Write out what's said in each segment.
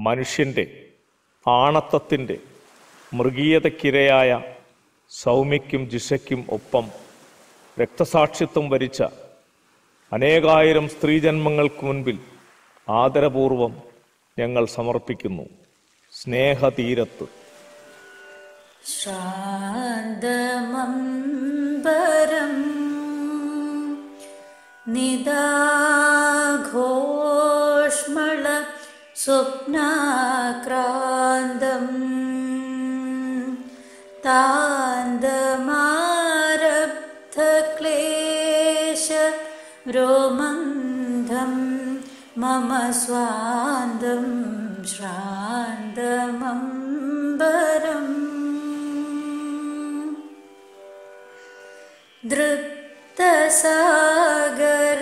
മനുഷ്യൻ്റെ ആണത്തത്തിൻ്റെ മൃഗീയതയ്ക്കിരയായ സൗമ്യയ്ക്കും ജിഷയ്ക്കും ഒപ്പം രക്തസാക്ഷിത്വം വരിച്ച അനേകായിരം സ്ത്രീജന്മങ്ങൾക്ക് മുൻപിൽ ആദരപൂർവം ഞങ്ങൾ സമർപ്പിക്കുന്നു സ്നേഹതീരത്ത് ശ്രാന്തമംബരം നിദാഘോഷ്മള സ്വപ്നാക്രാന്തം താന്തമാരബ്ധക്ലേശ രോമന്ധം മമ സ്വാന്തം ശ്രാന്തമംബരം ദൃപ്തസാഗര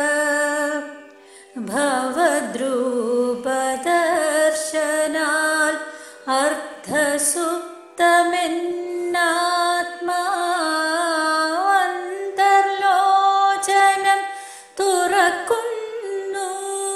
ഭവദ്രൂപദർശനാൽ അർദ്ധസുപ്തമെന്നാത്മാവന്തർലോചനം തുറക്കുന്നു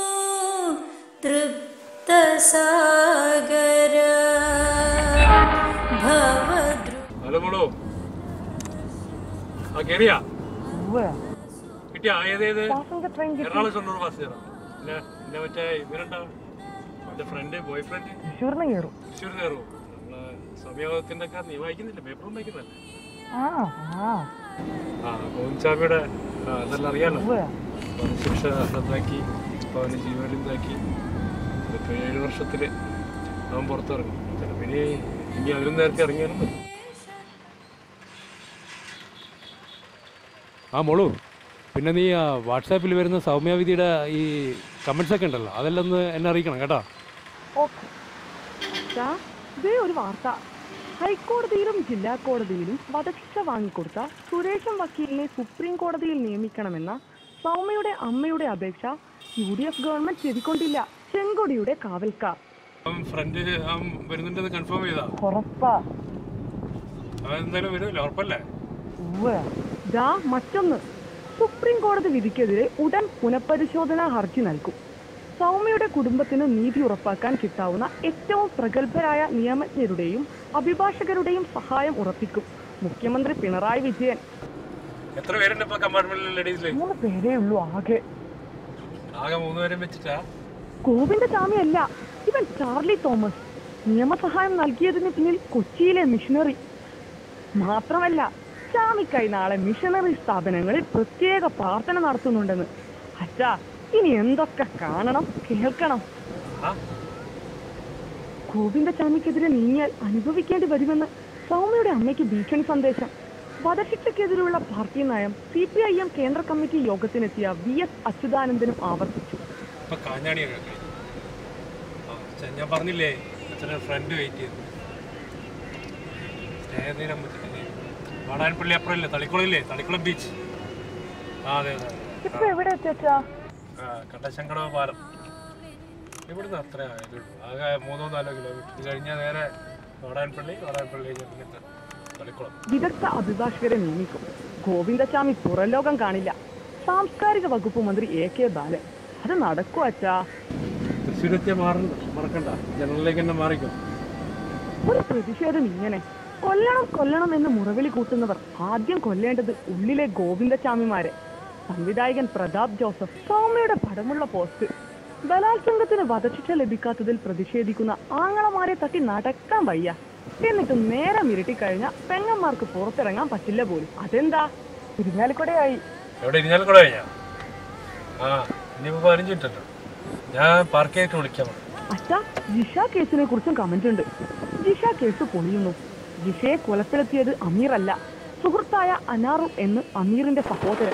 തൃപ്തസാഗര ഭവദ്രു ഹലോ മോളോ ആ കേറിയാ കിട്ടിയാ ഏതേത് എറണാകുളം ഷൊർണൂർ പാസഞ്ചർ പിന്നെ പിന്നെ മറ്റേ ഇവരുണ്ടോ മറ്റേ ഫ്രണ്ട് ബോയ് ഫ്രണ്ട് തൃശ്ശൂരിന് കയറും തൃശ്ശൂർ കയറുമോ നമ്മളെ സമയത്തിന്റെ ഒക്കെ നീ വായിക്കുന്നില്ല പേപ്പറും വായിക്കുന്നല്ലേ ആ ആ ആ ഗോവിന്ദസ്വാമിയുടെ ആ, ഇതെല്ലാം അറിയാലോ ഉവ്വ്. ശിക്ഷ റദ്ദാക്കി ഇപ്പൊ അവന് ജീവനും ഇതാക്കി ഇപ്പൊ ഏഴ് വർഷത്തില് അവൻ പുറത്തിറങ്ങും ചിലപ്പോ ഇനി ഇനി അതിലും നേരത്തെ ഇറങ്ങിയാലും മതി ആ മോളു പിന്നെ നീ വാട്സാപ്പിൽ വരുന്ന സൗമ്യവിധിയുടെ ഈ കമൻസ് ഒക്കെ ഉണ്ടല്ലോ അതെല്ലാം ഒന്ന് എന്നെ അറിയിക്കണം കേട്ടോ ഓക്കെ ദാ, ദേ ഒരു വാർത്ത ഹൈക്കോടതിയിലും ജില്ലാ കോടതിയിലും വധശിക്ഷ വാങ്ങിക്കൊടുത്ത സുരേഷൻ വക്കീലിനെ സുപ്രീം കോടതിയിൽ നിയമിക്കണമെന്ന സൗമ്യയുടെ അമ്മയുടെ അപേക്ഷ യു ഡി എഫ് ഗവൺമെന്റ് ചെവിക്കൊണ്ടില്ല ചെങ്കൊടിയുടെ കാവൽക്കാർ അവൻ ഫ്രണ്ട് അവൻ വരുന്നുണ്ടെന്ന് കൺഫേം ചെയ്താ ഉറപ്പാ അവൻ എന്തായാലും വരുമല്ലോ ഉറപ്പല്ലേ ദാ മറ്റൊന്ന് സുപ്രീം കോടതി വിധിക്കെതിരെ ഉടൻ പുനഃപരിശോധനാ ഹർജി നൽകും സൗമ്യയുടെ കുടുംബത്തിന് നീതി ഉറപ്പാക്കാൻ കിട്ടാവുന്ന ഏറ്റവും പ്രഗത്ഭരായ നിയമജ്ഞരുടെയും അഭിഭാഷകരുടെയും സഹായം ഉറപ്പിക്കും മുഖ്യമന്ത്രി പിണറായി വിജയൻ എത്ര പേരുണ്ട് ഇപ്പൊ കമ്പാർട്ട്മെന്റിൽ ലേഡീസില് മൂന്ന് പേരേ ഉള്ളൂ ആകെ ആകെ മൂന്ന് പേരും വെച്ചിട്ടാ ഗോവിന്ദസ്വാമിയല്ല ഇവൻ ചാർലി തോമസ് നിയമസഹായം നൽകിയതിന് പിന്നിൽ കൊച്ചിയിലെ മിഷണറി മാത്രമല്ല ചാമിക്കായി നാളെ മിഷണറി സ്ഥാപനങ്ങളിൽ പ്രത്യേക പ്രാർത്ഥന നടത്തുന്നുണ്ടെന്ന് അച്ഛാ ഇനി എന്തൊക്കെ കാണണം കേൾക്കണം ആ ഗോവിന്ദസ്വാമിക്കെതിരെ നീങ്ങിയാൽ അനുഭവിക്കേണ്ടി വരുമെന്ന് സൗമ്യയുടെ അമ്മയ്ക്ക് ഭീഷണി സന്ദേശം വധശിക്ഷയ്ക്കെതിരെയുള്ള പാർട്ടി നയം സി പി ഐ എം കേന്ദ്ര കമ്മിറ്റി യോഗത്തിനെത്തിയ വി എസ് അച്യുതാനന്ദനും ആവർത്തിച്ചു ഇപ്പൊ കാഞ്ഞാണിയൊക്കെ കഴിഞ്ഞു ആ, ചെ- ഞാൻ പറഞ്ഞില്ലേ അച്ഛനെ ഫ്രണ്ട് വെയിറ്റ് ചെയ്തു സ്നേഹതീരം വാടാൻപള്ളി അപ്പുറമില്ലേ തളിക്കുളമില്ലേ തളിക്കുളം ബീച്ച് ആ അതെ അതെ അതെ. ഇപ്പൊ എവിടെ എത്തിച്ചാ ആ കണ്ടശങ്കട പാലം ഇവിടുന്ന് അത്ര ആയതുള്ളൂ ആകെ മൂന്നോ നാലോ കിലോമീറ്റർ ഇത് കഴിഞ്ഞാൽ നേരെ വാടാൻപള്ളി വാടാൻപള്ളി കഴിഞ്ഞാൽ പിന്നെ ത- തളിക്കുളം വിദഗ്ധ അഭിഭാഷകരെ നിയമിക്കും ഗോവിന്ദസ്വാമി പുറംലോകം കാണില്ല സാംസ്കാരിക വകുപ്പ് മന്ത്രി എ കെ ബാലൻ അത് നടക്കും അച്ഛാ തൃശ്ശൂരത്തെ മാറുന്നു മറക്കണ്ട ജനറലിലേക്ക് തന്നെ മാറിക്കും ഒരു പ്രതിഷേധം ഇങ്ങനെ കൊല്ലണം കൊല്ലണം എന്ന് മുറവിളി കൂട്ടുന്നവർ ആദ്യം കൊല്ലേണ്ടത് ഉള്ളിലെ ഗോവിന്ദസ്വാമിമാരെ സംവിധായകൻ പ്രതാപ് ജോസഫ് സൗമ്യയുടെ പടമുള്ള പോസ്റ്റ് ബലാത്സംഗത്തിന് വധശിക്ഷ ലഭിക്കാത്തതിൽ പ്രതിഷേധിക്കുന്ന ആങ്ങളമാരെ തട്ടി നടക്കാൻ വയ്യ എന്നിട്ട് നേരം ഇരുട്ടിക്കഴിഞ്ഞ പെങ്ങന്മാർക്ക് പുറത്തിറങ്ങാൻ പറ്റില്ല പോലും അതെന്താ തിരുഞ്ഞാലിക്കൊടയായി എവിടെ ഇരിഞ്ഞാലും കൂടെ കഴിഞ്ഞാ ആ ഇനിയിപ്പോ പതിനഞ്ച് മിനിറ്റ് ഉണ്ടോ ഞാൻ പാർക്ക് ചെയ്തിട്ട് വിളിക്കാം അച്ഛ ജിഷ കേസിനെ കുറിച്ചും കമന്റ് ഉണ്ട് ജിഷ കേസ് പൊളിയുന്നു ജിഷയെ കൊലപ്പെടുത്തിയത് അമീറല്ല സുഹൃത്തായ അനാറു എന്ന് അമീറിന്റെ സഹോദരൻ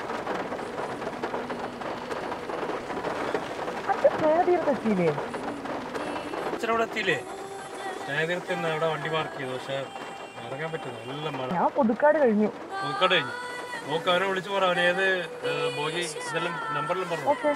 അച്ഛൻ സ്നേഹതീരത്തെത്തിയില്ലേ അച്ഛൻ അവിടെ എത്തിയില്ലേ സ്നേഹതീരത്തിൽ നിന്ന് അവിടെ വണ്ടി പാർക്ക് ചെയ്തു പക്ഷെ ഇറങ്ങാൻ പറ്റുന്നു നല്ല മഴ ഞാൻ പുതുക്കാട് കഴിഞ്ഞു നോക്കാട് കഴിഞ്ഞു നോക്ക് അവനെ വിളിച്ചു പറ അവൻ ഏത് ഏ, ബോഗി ഇതെല്ലാം നമ്പറിലും പറഞ്ഞു ഓക്കെ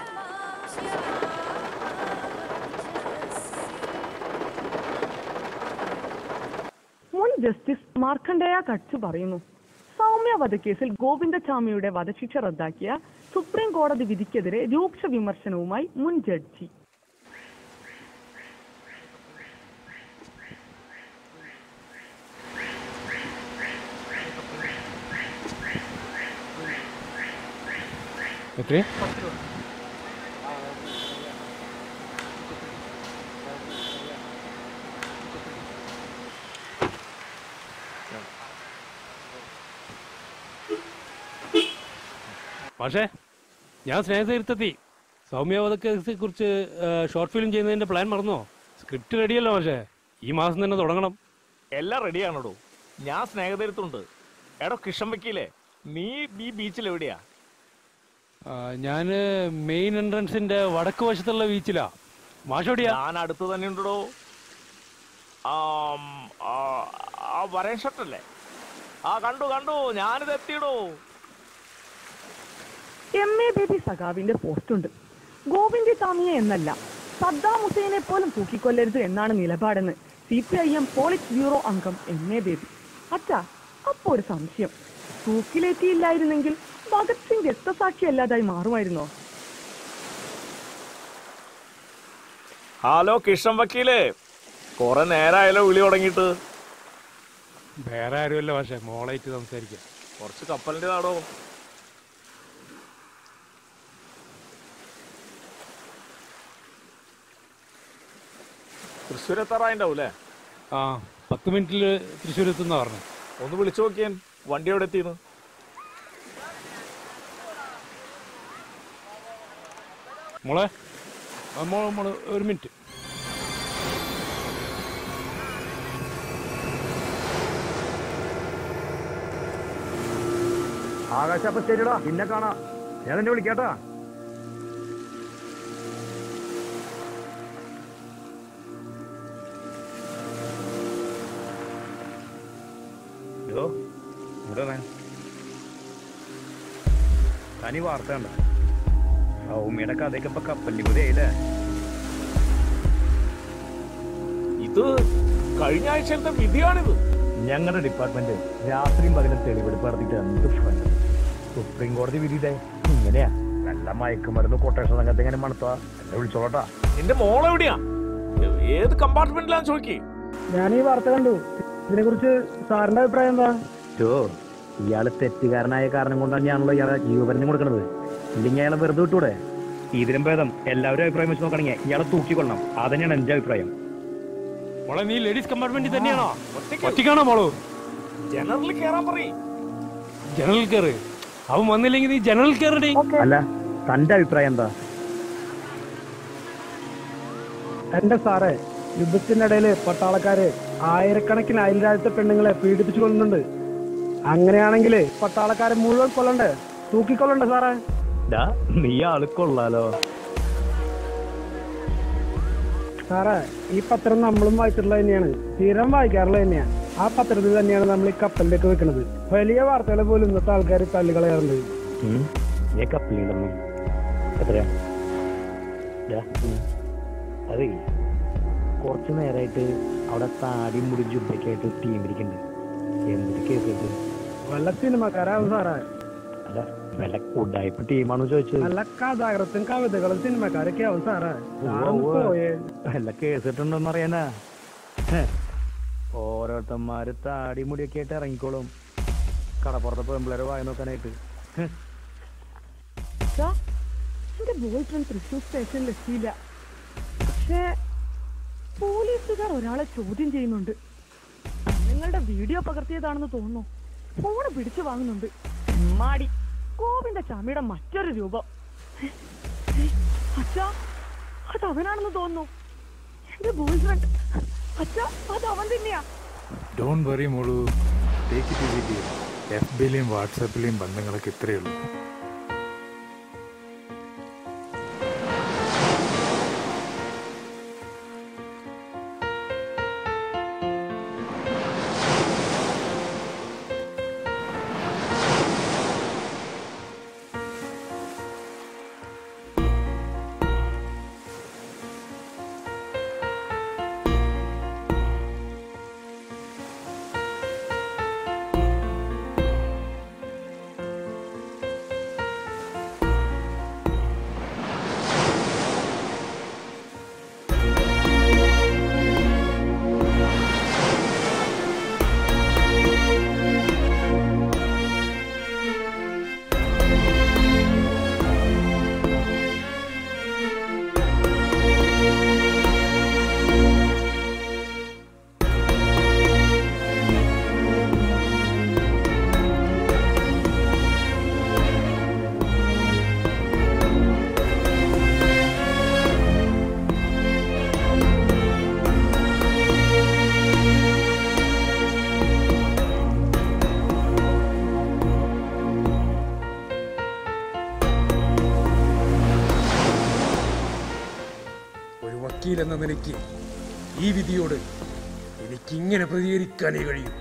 മുൻ ജസ്റ്റിസ് മാർക്കണ്ഡേയ കട്സു പറയുന്നു സൗമ്യ വധക്കേസിൽ ഗോവിന്ദസ്വാമിയുടെ വധശിക്ഷ റദ്ദാക്കിയ സുപ്രീം കോടതി വിധിക്കെതിരെ രൂക്ഷ വിമർശനവുമായി മുൻ ജഡ്ജി എത്രയും പക്ഷേ ഞാൻ സ്നേഹതീർത്ഥത്തി സൗമ്യവധത്തെ കുറിച്ച് ഷോർട്ട് ഫിലിം ചെയ്യുന്നതിന്റെ പ്ലാൻ മറന്നോ സ്ക്രിപ്റ്റ് റെഡിയല്ലോ പക്ഷേ ഈ മാസം തന്നെ തുടങ്ങണം എല്ലാം റെഡിയാണോടോ ഞാൻ സ്നേഹതരത്തുണ്ട് എടോ കിഷൻ വക്കീലേ നീ ഈ ബീച്ചിൽ എവിടെയാ ഞാൻ മെയിൻ എൻട്രൻസിന്റെ വടക്ക് വശത്തുള്ള ബീച്ചിലാ മാഷോടിയാ ഞാൻ അടുത്ത് തന്നെ ഉണ്ടോ ആം, ആ ആ വരൻ ഷർട്ടല്ലേ ആ കണ്ടു കണ്ടു ഞാനിത് എത്തിയിടോ എം എ ബേബി സഖാവിന്റെ പോസ്റ്റുണ്ട് ഗോവിന്ദി താമിയെ എന്നല്ല സദ്ദാം ഹുസൈനെ പോലും തൂക്കിക്കൊല്ലരുത് എന്നാണ് നിലപാടെന്ന് C P I M politburo അംഗം എം എ ബേബി അച്ഛാ അപ്പോ ഒരു സംശയം തൂക്കിലേറ്റിയില്ലായിരുന്നെങ്കിൽ ഭഗത് സിംഗ് രക്തസാക്ഷി അല്ലാതായി മാറുമായിരുന്നോ ഹലോ കിഷൻ വക്കീലേ കുറെ നേരമായല്ലോ വിളി തുടങ്ങിയിട്ട് വേറെ ആരുമല്ല പക്ഷേ മോളായിട്ട് സംസാരിക്കാം കുറച്ച് കപ്പലിന്റെ നാടോ തൃശ്ശൂർ എത്താറായിണ്ടാവും അല്ലേ ആ പത്ത് മിനിറ്റിൽ തൃശ്ശൂർ എത്തുന്ന പറഞ്ഞു ഒന്ന് വിളിച്ചു നോക്കിയാൻ വണ്ടി എവിടെ എത്തിയെന്ന് മോളെ ആ, മോള് മോള് ഒരു മിനിറ്റ് ആകാശ അപ്പൊ ശരിടാ പിന്നെ കാണാം ഞാൻ എന്നെ വിളിക്കാട്ടാ ഇതോ ഇവിടെ തനി വാർത്ത കണ്ട സൗമ്യയുടെ കഥയൊക്കെ ഇപ്പൊ കപ്പലിൽ പുതിയായില്ലേ ഇത് കഴിഞ്ഞ ആഴ്ചയിലത്തെ വിധിയാണിത് ഞങ്ങളുടെ ഡിപ്പാർട്ട്മെന്റ് രാത്രിയും പകലും തെളിവെടുപ്പ് നടത്തിയിട്ട് എന്ത് ഫ്രണ്ട് സുപ്രീം കോടതി വിധിയില്ലേ ഇങ്ങനെയാ നല്ല മയക്കുമരുന്ന് കൊട്ടേഷൻ സംഘത്തെ എങ്ങനെ മണത്താ എന്നെ വിളിച്ചോളട്ടാ നിന്റെ മോൾ എവിടെയാ ഏ- ഏത് കമ്പാർട്ട്മെന്റിലാന്ന് ചോദിക്കേ ഞാൻ ഈ വാർത്ത കണ്ടു ഇതിനെ കുറിച്ച് സാറിന്റെ അഭിപ്രായം എന്താ ചോ ഇയാള് തെറ്റുകാരനായ കാരണം കൊണ്ടാണ് ഞാനുള്ള ഇയാളെ ജീവപര്യം കൊടുക്കുന്നത് ഇല്ലെങ്കിൽ അയാളെ വെറുതെ വിട്ടൂടെ ഇതിലും ഭേദം എല്ലാവരും അഭിപ്രായം വെച്ച് നോക്കണെങ്കിൽ ഇയാളെ തൂക്കിക്കൊള്ളണം അതന്നെയാണ് എന്റെ അഭിപ്രായം മോളെ നീ ലേഡീസ് കമ്പാർട്ട്മെന്റിൽ തന്നെയാണോ ഒറ്റയ്ക്കാണോ മോളു ജനറലിൽ കേറാൻ പറയും ജനറൽ കയർ അവൻ വന്നില്ലെങ്കിൽ നീ ജനറൽ കയറടി അല്ല തന്റെ അഭിപ്രായം എന്താ എന്റെ സാറേ യുദ്ധത്തിനിടയില് പട്ടാളക്കാര് ആയിരക്കണക്കിന് അയൽരാജ്യത്തെ പെണ്ണുങ്ങളെ പീഡിപ്പിച്ചു കൊല്ലുന്നുണ്ട് അങ്ങനെയാണെങ്കിൽ പട്ടാളക്കാരെ മുഴുവൻ കൊല്ലണ്ടേ തൂക്കിക്കൊല്ലണ്ടേ സാറേ ഡാ നീ ആള് കൊള്ളാലോ സാറേ ഈ പത്രം നമ്മളും വായിച്ചിട്ടുള്ളത് തന്നെയാണ് സ്ഥിരം വായിക്കാറുള്ളത് തന്നെയാ ആ പത്രത്തിൽ തന്നെയാണ് നമ്മൾ ഈ കപ്പലിലേക്ക് വെക്കുന്നത് വലിയ വാർത്തകൾ പോലും ഇന്നത്തെ ആൾക്കാർ തള്ളിക്കളയാറുണ്ട് ഉം. നീ കപ്പലിണ്ടെന്ന് എത്രയാ ഡാ, ഉം. അതേ കുറച്ച് നേരമായിട്ട് അവിടെ താടി മുടി ജുബൊക്കെ ആയിട്ട് ടീം ഇരിക്കുന്നുണ്ട് എന്തൊരു കേസിട്ട് വല്ല സിനിമക്കാരാവും സാറേ അല്ല വല്ല കുടായ്പ ടീമാണെന്ന് ചോദിച്ചത് നല്ല കഥാകൃത്തും കവിതകളും സിനിമക്കാരൊക്കെ ആവും സാറേ സാറൊന്ന് ഉവ്വ് ഉവ്വ്. പോയേ വല്ല കേസിട്ടുണ്ടെന്ന് അറിയാനാ ഹെ. ഓരോരുത്തന്മാര് താടി മുടിയൊക്കെ ആയിട്ട് ഇറങ്ങിക്കോളും കടപ്പുറത്തെ പെമ്പിളരെ വായി നോക്കാനായിട്ട് ഹെ. ഛ, എന്റെ ബോയ് ഫ്രണ്ട് തൃശൂർ സ്റ്റേഷനിൽ എത്തിയില്ല പക്ഷേ പോലീസുകാർ ഒരാളെ ചോദ്യം ചെയ്യുന്നുണ്ട് നിങ്ങളുടെ വീഡിയോ പകർത്തിയതാണെന്ന് തോന്നുന്നു ഫോണ് പിടിച്ചു വാങ്ങുന്നുണ്ട് മാടി ഗോവിന്ദ ചാമിയുടെ മറ്റൊരു രൂപം അച്ഛാ അത് അവനാണെന്ന് തോന്നുന്നു എന്റെ ബോയ് ഫ്രണ്ട് അച്ഛാ അത് അവൻ തന്നെയാ ഡോൺ വറി മോളു ടേക്ക് ഇറ്റ് ഈസി എഫ് ബിയിലെയും വാട്സാപ്പിലെയും ബന്ധങ്ങളൊക്കെ ഇത്രയേ ഉള്ളൂ എന്ന നിലയ്ക്ക് ഈ വിധിയോട് എനിക്കിങ്ങനെ പ്രതികരിക്കാനേ കഴിയൂ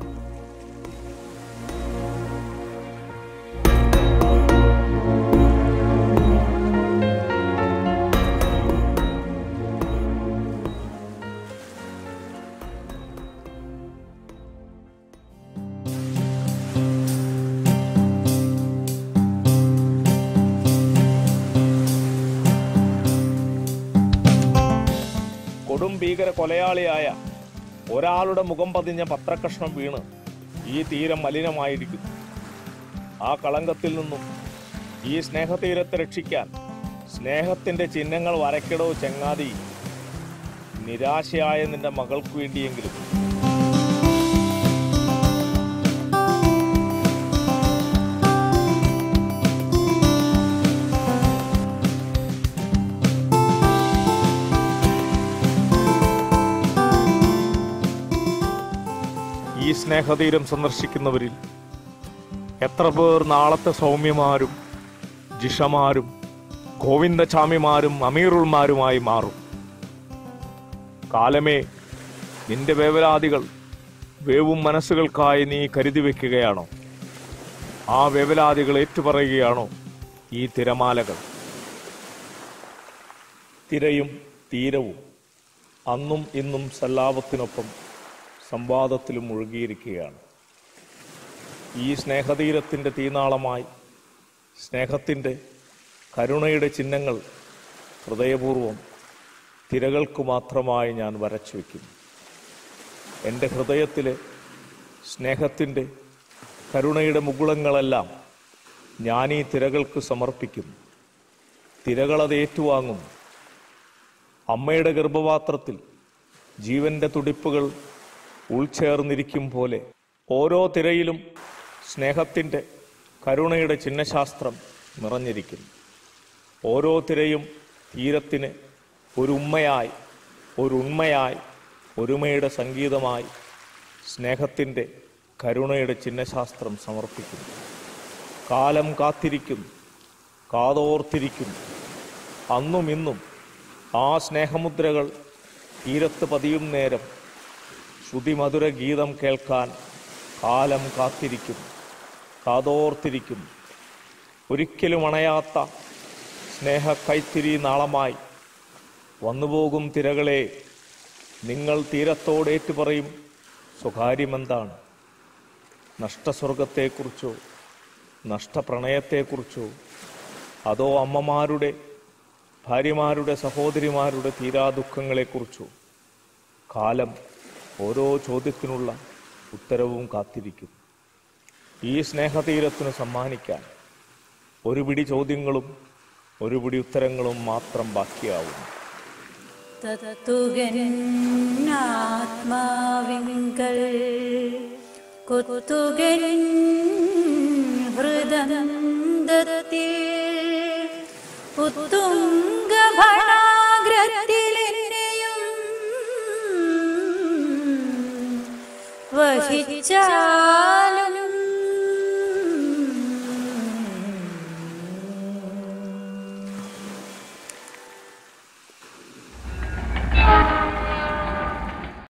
കൊടും ഭീകര കൊലയാളിയായ ഒരാളുടെ മുഖം പതിഞ്ഞ പത്രക്കഷ്ണം വീണ് ഈ തീരം മലിനമായിരിക്കുന്നു ആ കളങ്കത്തിൽ നിന്നും ഈ സ്നേഹതീരത്തെ രക്ഷിക്കാൻ സ്നേഹത്തിന്റെ ചിഹ്നങ്ങൾ വരയ്ക്കടോ ചെങ്ങാതി നിരാശയായ നിന്റെ മകൾക്ക് വേണ്ടിയെങ്കിലും ഈ സ്നേഹതീരം സന്ദർശിക്കുന്നവരിൽ എത്ര പേർ നാളത്തെ സൗമ്യമാരും ജിഷമാരും ഗോവിന്ദചാമിമാരും അമീറുൾമാരുമായി മാറും കാലമേ നിന്റെ വേവലാദികൾ വേവും മനസ്സുകൾക്കായി നീ കരുതി വെക്കുകയാണോ ആ വേവലാദികൾ ഏറ്റുപറയുകയാണോ ഈ തിരമാലകൾ തിരയും തീരവും അന്നും ഇന്നും സല്ലാപത്തിനൊപ്പം സംവാദത്തിലും മുഴുകിയിരിക്കുകയാണ് ഈ സ്നേഹതീരത്തിൻ്റെ തീനാളമായി സ്നേഹത്തിൻ്റെ കരുണയുടെ ചിഹ്നങ്ങൾ ഹൃദയപൂർവം തിരകൾക്ക് മാത്രമായി ഞാൻ വരച്ചു വയ്ക്കുന്നു എൻ്റെ ഹൃദയത്തിലെ സ്നേഹത്തിൻ്റെ കരുണയുടെ മുകുളങ്ങളെല്ലാം ഞാൻ ഈ തിരകൾക്ക് സമർപ്പിക്കുന്നു തിരകളത് ഏറ്റുവാങ്ങുന്നു അമ്മയുടെ ഗർഭപാത്രത്തിൽ ജീവന്റെ തുടിപ്പുകൾ ഉൾച്ചേർന്നിരിക്കും പോലെ ഓരോ തിരയിലും സ്നേഹത്തിൻ്റെ കരുണയുടെ ചിഹ്നശാസ്ത്രം നിറഞ്ഞിരിക്കുന്നു ഓരോ തിരയും തീരത്തിന് ഒരു ഉമ്മയായി ഒരു ഉണ്മയായി ഒരുമയുടെ സംഗീതമായി സ്നേഹത്തിൻ്റെ കരുണയുടെ ചിഹ്നശാസ്ത്രം സമർപ്പിക്കുന്നു കാലം കാത്തിരിക്കുന്നു കാതോർത്തിരിക്കുന്നു അന്നും ഇന്നും ആ സ്നേഹമുദ്രകൾ തീരത്ത് പതിയും നേരം ശ്രുതിമധുര ഗീതം കേൾക്കാൻ കാലം കാത്തിരിക്കുന്നു കാതോർത്തിരിക്കുന്നു ഒരിക്കലും അണയാത്ത സ്നേഹ കൈത്തിരി നാളമായി വന്നുപോകും തിരകളെ നിങ്ങൾ തീരത്തോടേറ്റു പറയും സ്വകാര്യമെന്താണ് നഷ്ടസ്വർഗത്തെക്കുറിച്ചോ നഷ്ടപ്രണയത്തെക്കുറിച്ചോ അതോ അമ്മമാരുടെ ഭാര്യമാരുടെ സഹോദരിമാരുടെ തീരാദുഃഖങ്ങളെക്കുറിച്ചോ കാലം ഓരോ ചോദ്യത്തിനുള്ള ഉത്തരവും കാത്തിരിക്കും ഈ സ്നേഹതീരത്തിന് സമ്മാനിക്കാൻ ഒരു പിടി ചോദ്യങ്ങളും ഒരു പിടി ഉത്തരങ്ങളും മാത്രം ബാക്കിയാവും തത്തുകന്നാത്മാവിങ്കൽ കൊത്തുകൻ ഹൃദന്തത്തിൽ ഉത്തുംഗഭണാഗ്രത്തിലെന്നെയും വഹിച്ചാൽ